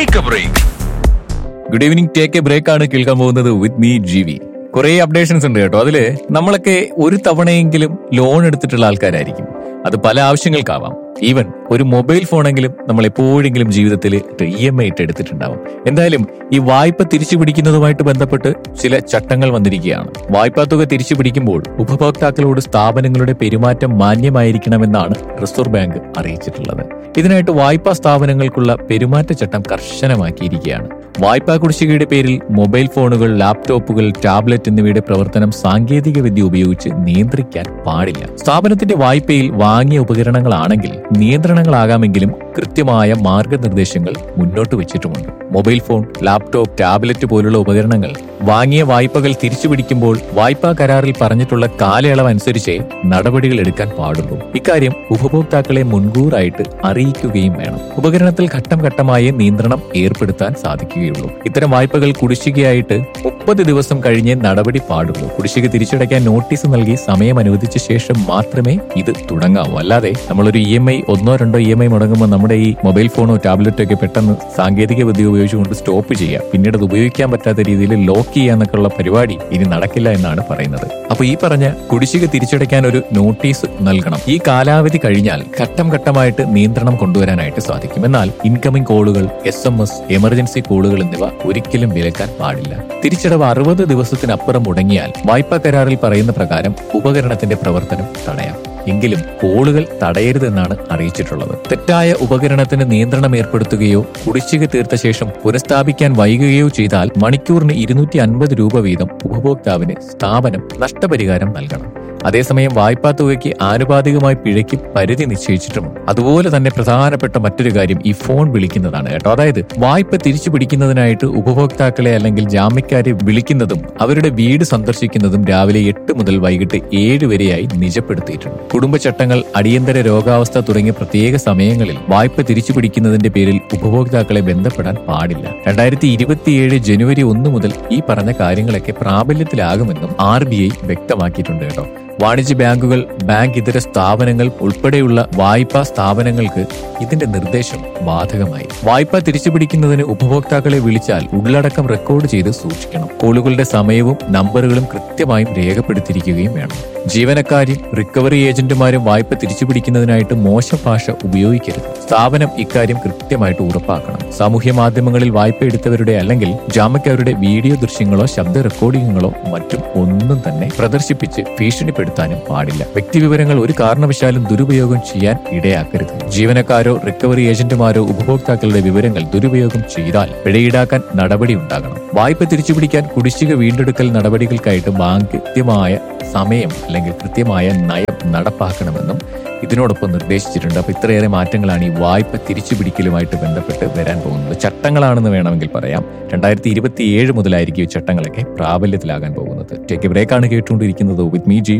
take a break good evening take a break ആണ് കേൾക്കാൻ പോകുന്നത് വിത്ത് മീ ജി വി കുറെ അപ്ഡേഷൻസ് ഉണ്ട് കേട്ടോ അതില് നമ്മളൊക്കെ ഒരു തവണയെങ്കിലും ലോൺ എടുത്തിട്ടുള്ള ആൾക്കാരായിരിക്കും അത് പല ആവശ്യങ്ങൾക്കാവാം ഈവൻ ഒരു മൊബൈൽ ഫോണെങ്കിലും നമ്മൾ എപ്പോഴെങ്കിലും ജീവിതത്തിൽ ഇ എം ഐ ഇട്ട് എടുത്തിട്ടുണ്ടാവും എന്തായാലും ഈ വായ്പ തിരിച്ചു പിടിക്കുന്നതുമായിട്ട് ബന്ധപ്പെട്ട് ചില ചട്ടങ്ങൾ വന്നിരിക്കുകയാണ് വായ്പാ തുക തിരിച്ചു പിടിക്കുമ്പോൾ ഉപഭോക്താക്കളോട് സ്ഥാപനങ്ങളുടെ പെരുമാറ്റം മാന്യമായിരിക്കണമെന്നാണ് റിസർവ് ബാങ്ക് അറിയിച്ചിട്ടുള്ളത് ഇതിനായിട്ട് വായ്പാ സ്ഥാപനങ്ങൾക്കുള്ള പെരുമാറ്റച്ചട്ടം കർശനമാക്കിയിരിക്കുകയാണ് വായ്പാ കുടിശ്ശികയുടെ പേരിൽ മൊബൈൽ ഫോണുകൾ ലാപ്ടോപ്പുകൾ ടാബ്ലറ്റ് എന്നിവയുടെ പ്രവർത്തനം സാങ്കേതിക വിദ്യ ഉപയോഗിച്ച് നിയന്ത്രിക്കാൻ പാടില്ല സ്ഥാപനത്തിന്റെ വായ്പയിൽ വാങ്ങിയ ഉപകരണങ്ങളാണെങ്കിൽ നിയന്ത്രണങ്ങളാകാമെങ്കിലും കൃത്യമായ മാർഗനിർദ്ദേശങ്ങൾ മുന്നോട്ട് വെച്ചിട്ടുമുണ്ട് മൊബൈൽ ഫോൺ ലാപ്ടോപ്പ് ടാബ്ലറ്റ് പോലുള്ള ഉപകരണങ്ങൾ വാങ്ങിയ വായ്പകൾ തിരിച്ചു പിടിക്കുമ്പോൾ വായ്പാ കരാറിൽ പറഞ്ഞിട്ടുള്ള കാലയളവ് അനുസരിച്ചേ നടപടികൾ എടുക്കാൻ പാടുള്ളൂ ഇക്കാര്യം ഉപഭോക്താക്കളെ മുൻകൂറായിട്ട് അറിയിക്കുകയും വേണം ഉപകരണത്തിൽ ഘട്ടം ഘട്ടമായി നിയന്ത്രണം ഏർപ്പെടുത്താൻ സാധിക്കുകയുള്ളൂ ഇത്തരം വായ്പകൾ കുടിശ്ശികയായിട്ട് മുപ്പത് ദിവസം കഴിഞ്ഞേ നടപടി പാടുള്ളൂ കുടിശ്ശിക തിരിച്ചടയ്ക്കാൻ നോട്ടീസ് നൽകി സമയം അനുവദിച്ച ശേഷം മാത്രമേ ഇത് തുടങ്ങാവൂ അല്ലാതെ നമ്മളൊരു ഇ എം ഐ ഒന്നോ രണ്ടോ ഇ എം ഐ മുടങ്ങുമ്പോൾ നമ്മുടെ ഈ മൊബൈൽ ഫോണോ ടാബ്ലറ്റോ ഒക്കെ പെട്ടെന്ന് സാങ്കേതിക വിദ്യ ഉപയോഗിച്ചുകൊണ്ട് സ്റ്റോപ്പ് ചെയ്യാം പിന്നീട് അത് ഉപയോഗിക്കാൻ പറ്റാത്ത രീതിയിൽ ലോക്ക് ചെയ്യാന്നൊക്കെ ഉള്ള പരിപാടി ഇനി നടക്കില്ല എന്നാണ് പറയുന്നത് അപ്പൊ ഈ പറഞ്ഞ കുടിശ്ശിക തിരിച്ചടയ്ക്കാൻ ഒരു നോട്ടീസ് നൽകണം ഈ കാലാവധി കഴിഞ്ഞാൽ ഘട്ടം ഘട്ടമായിട്ട് നിയന്ത്രണം കൊണ്ടുവരാനായിട്ട് സാധിക്കും എന്നാൽ ഇൻകമിംഗ് കോളുകൾ എസ് എം എസ് എമർജൻസി കോളുകൾ എന്നിവ ഒരിക്കലും വിലക്കാൻ പാടില്ല തിരിച്ചടവ് അറുപത് ദിവസത്തിനപ്പുറം മുടങ്ങിയാൽ വായ്പാ കരാറിൽ പറയുന്ന പ്രകാരം ഉപകരണത്തിന്റെ പ്രവർത്തനം തടയാം എങ്കിലും കോളുകൾ തടയരുതെന്നാണ് അറിയിച്ചിട്ടുള്ളത് തെറ്റായ ഉപകരണത്തിന് നിയന്ത്രണം ഏർപ്പെടുത്തുകയോ കുടിശ്ശിക തീർത്ത ശേഷം പുനഃസ്ഥാപിക്കാൻ വൈകുകയോ ചെയ്താൽ മണിക്കൂറിന് ഇരുന്നൂറ്റി അൻപത് രൂപ വീതം ഉപഭോക്താവിന് സ്ഥാപനം നഷ്ടപരിഹാരം നൽകണം അതേസമയം വായ്പാ തുകയ്ക്ക് ആനുപാതികമായി പിഴയ്ക്ക് പരിധി നിശ്ചയിച്ചിട്ടുമുണ്ട് അതുപോലെ തന്നെ പ്രധാനപ്പെട്ട മറ്റൊരു കാര്യം ഈ ഫോൺ വിളിക്കുന്നതാണ് കേട്ടോ അതായത് വായ്പ തിരിച്ചു പിടിക്കുന്നതിനായിട്ട് ഉപഭോക്താക്കളെ അല്ലെങ്കിൽ ജാമ്യക്കാരെ വിളിക്കുന്നതും അവരുടെ വീട് സന്ദർശിക്കുന്നതും രാവിലെ എട്ട് മുതൽ വൈകിട്ട് ഏഴ് വരെയായി നിജപ്പെടുത്തിയിട്ടുണ്ട് കുടുംബചട്ടങ്ങൾ അടിയന്തര രോഗാവസ്ഥ തുടങ്ങിയ പ്രത്യേക സമയങ്ങളിൽ വായ്പ തിരിച്ചു പിടിക്കുന്നതിന്റെ പേരിൽ ഉപഭോക്താക്കളെ ബന്ധപ്പെടാൻ പാടില്ല രണ്ടായിരത്തി ഇരുപത്തിയേഴ് ജനുവരി ഒന്ന് മുതൽ ഈ പറഞ്ഞ കാര്യങ്ങളൊക്കെ പ്രാബല്യത്തിലാകുമെന്നും ആർ ബി ഐ വ്യക്തമാക്കിയിട്ടുണ്ട് കേട്ടോ വാണിജ്യ ബാങ്കുകൾ ബാങ്ക് ഇതര സ്ഥാപനങ്ങൾ ഉൾപ്പെടെയുള്ള വായ്പാ സ്ഥാപനങ്ങൾക്ക് ഇതിന്റെ നിർദ്ദേശം ബാധകമായി വായ്പ തിരിച്ചുപിടിക്കുന്നതിന് ഉപഭോക്താക്കളെ വിളിച്ചാൽ ഉള്ളടക്കം റെക്കോർഡ് ചെയ്ത് സൂക്ഷിക്കണം കോളുകളുടെ സമയവും നമ്പറുകളും കൃത്യമായും രേഖപ്പെടുത്തിയിരിക്കുകയും വേണം ജീവനക്കാരും റിക്കവറി ഏജന്റുമാരും വായ്പ തിരിച്ചുപിടിക്കുന്നതിനായിട്ട് മോശം ഭാഷ ഉപയോഗിക്കരുത് സ്ഥാപനം ഇക്കാര്യം കൃത്യമായിട്ട് ഉറപ്പാക്കണം സാമൂഹ്യ മാധ്യമങ്ങളിൽ വായ്പ എടുത്തവരുടെ അല്ലെങ്കിൽ ജാമക്കാരുടെ വീഡിയോ ദൃശ്യങ്ങളോ ശബ്ദ റെക്കോർഡിങ്ങുകളോ മറ്റും ഒന്നും തന്നെ പ്രദർശിപ്പിച്ച് ഭീഷണിപ്പെടുത്താനും പാടില്ല വ്യക്തിവിവരങ്ങൾ ഒരു കാരണവശാലും ദുരുപയോഗം ചെയ്യാൻ ഇടയാക്കരുത് ജീവനക്കാരോ റിക്കവറി ഏജന്റുമാരോ ഉപഭോക്താക്കളുടെ വിവരങ്ങൾ ദുരുപയോഗം ചെയ്താൽ പിഴയീടാക്കാൻ നടപടി ഉണ്ടാകണം വായ്പ തിരിച്ചുപിടിക്കാൻ കുടിശ്ശിക വീണ്ടെടുക്കൽ നടപടികൾക്കായിട്ട് ബാങ്ക് കൃത്യമായ സമയം അല്ലെങ്കിൽ കൃത്യമായ നയം നടപ്പാക്കണമെന്നും ഇതിനോടൊപ്പം നിർദ്ദേശിച്ചിട്ടുണ്ട് അപ്പൊ ഇത്രയേറെ മാറ്റങ്ങളാണ് ഈ വായ്പ തിരിച്ചുപിടിക്കലുമായിട്ട് ബന്ധപ്പെട്ട് വരാൻ പോകുന്നത് ചട്ടങ്ങളാണെന്ന് വേണമെങ്കിൽ പറയാം രണ്ടായിരത്തി ഇരുപത്തി ഏഴ് മുതലായിരിക്കും ഈ ചട്ടങ്ങളൊക്കെ പ്രാബല്യത്തിലാകാൻ പോകുന്നത് ടേക്ക് ബ്രേക്കാണ് കേട്ടുകൊണ്ടിരിക്കുന്നത് വിത്ത് മീ ജി